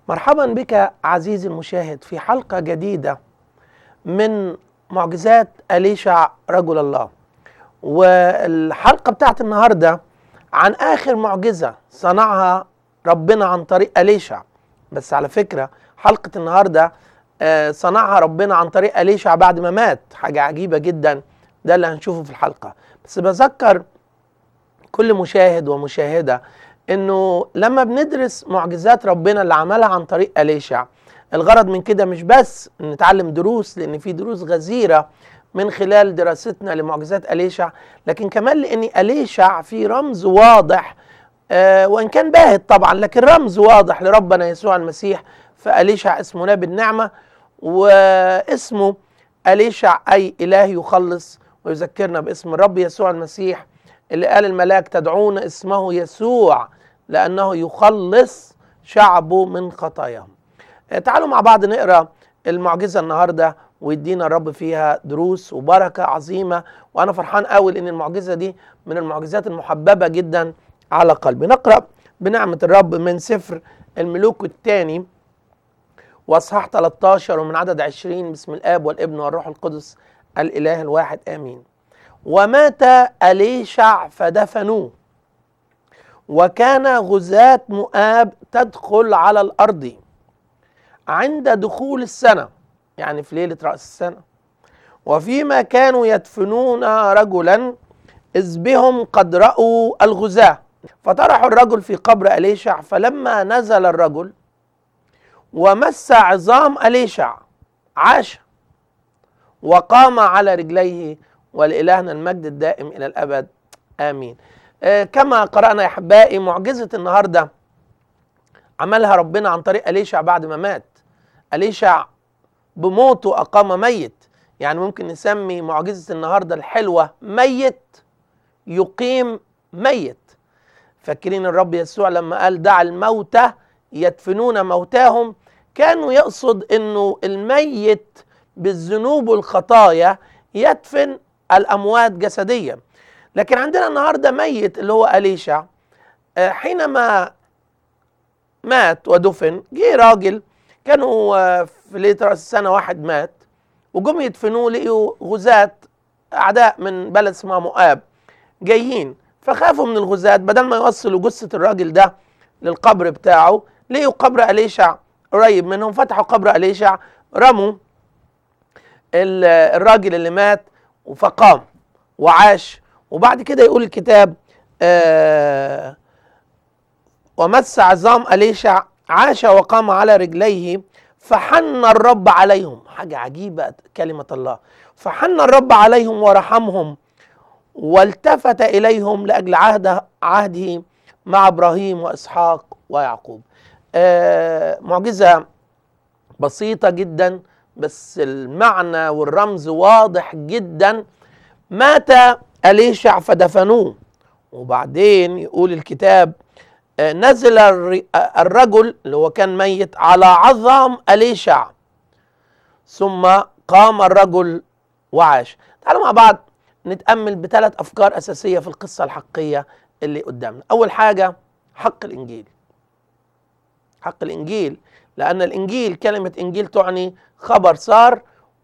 مرحبا بك عزيزي المشاهد في حلقة جديدة من معجزات أليشع رجل الله والحلقة بتاعت النهاردة عن آخر معجزة صنعها ربنا عن طريق أليشع بس على فكرة حلقة النهاردة آه، صنعها ربنا عن طريق أليشع بعد ما مات حاجة عجيبة جدا ده اللي هنشوفه في الحلقة بس بذكر كل مشاهد ومشاهدة انه لما بندرس معجزات ربنا اللي عملها عن طريق أليشع الغرض من كده مش بس نتعلم دروس لان في دروس غزيرة من خلال دراستنا لمعجزات أليشع لكن كمان لان أليشع في رمز واضح آه وان كان باهت طبعا لكن رمز واضح لربنا يسوع المسيح فأليشع اسمه نبي النعمة واسمه أليشع أي إله يخلص ويذكرنا باسم الرب يسوع المسيح اللي قال الملاك تدعون اسمه يسوع لأنه يخلص شعبه من خطاياهم آه، تعالوا مع بعض نقرأ المعجزة النهاردة ويدينا الرب فيها دروس وبركة عظيمة وأنا فرحان قوي لأن المعجزة دي من المعجزات المحببة جدا على قلبي نقرأ بنعمة الرب من سفر الملوك الثاني واصحاح 13 ومن عدد 20 باسم الاب والابن والروح القدس الاله الواحد امين ومات اليشع فدفنوه وكان غزاة مؤاب تدخل على الارض عند دخول السنه يعني في ليله راس السنه وفيما كانوا يدفنون رجلا اذ بهم قد راوا الغزاه فطرحوا الرجل في قبر اليشع فلما نزل الرجل ومس عظام أليشع عاش وقام على رجليه ولإلهنا المجد الدائم إلى الأبد آمين آه كما قرأنا يا أحبائي معجزة النهاردة عملها ربنا عن طريق أليشع بعد ما مات أليشع بموته أقام ميت يعني ممكن نسمي معجزة النهاردة الحلوة ميت يقيم ميت فاكرين الرب يسوع لما قال دع الموتى يدفنون موتاهم كانوا يقصد انه الميت بالذنوب والخطايا يدفن الاموات جسديا لكن عندنا النهارده ميت اللي هو اليشع آه، حينما مات ودفن جه راجل كانوا آه، في ليله راس السنه واحد مات وجم يدفنوه لقيوا غزاة اعداء من بلد اسمها مؤاب جايين فخافوا من الغزاة بدل ما يوصلوا جثه الراجل ده للقبر بتاعه لقوا قبر أليشع قريب منهم فتحوا قبر أليشع رموا ال- الراجل اللي مات فقام وعاش وبعد كده يقول الكتاب آه ومس عظام أليشع عاش وقام على رجليه فحن الرب عليهم حاجة عجيبة كلمة الله فحن الرب عليهم ورحمهم والتفت إليهم لأجل عهد عهده مع إبراهيم وإسحاق ويعقوب آه معجزة بسيطة جدا بس المعنى والرمز واضح جدا مات أليشع فدفنوه وبعدين يقول الكتاب آه نزل الر- آه، الرجل اللي هو كان ميت على عظام أليشع ثم قام الرجل وعاش تعالوا مع بعض نتأمل بثلاث أفكار أساسية في القصة الحقيقية اللي قدامنا أول حاجة حق الإنجيل حق الانجيل لان الانجيل كلمه انجيل تعني خبر صار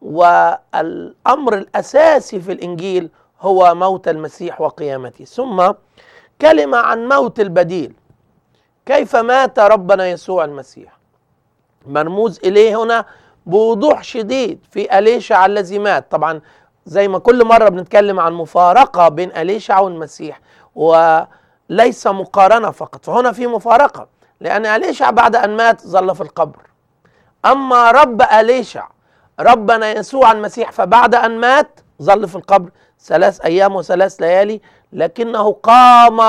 والامر الاساسي في الانجيل هو موت المسيح وقيامته ثم كلمه عن موت البديل كيف مات ربنا يسوع المسيح مرموز اليه هنا بوضوح شديد في اليشع الذي مات طبعا زي ما كل مره بنتكلم عن مفارقه بين اليشع والمسيح وليس مقارنه فقط فهنا في مفارقه لان اليشع بعد ان مات ظل في القبر اما رب اليشع ربنا يسوع المسيح فبعد ان مات ظل في القبر ثلاث ايام وثلاث ليالي لكنه قام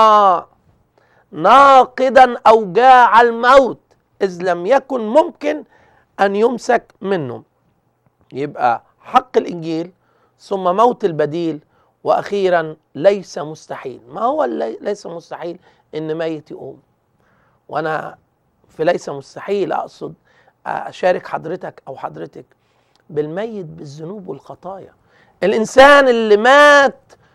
ناقدا اوجاع الموت اذ لم يكن ممكن ان يمسك منه يبقى حق الانجيل ثم موت البديل واخيرا ليس مستحيل ما هو اللي ليس مستحيل ان ميت يقوم وانا في ليس مستحيل اقصد اشارك حضرتك او حضرتك بالميت بالذنوب والخطايا الانسان اللي مات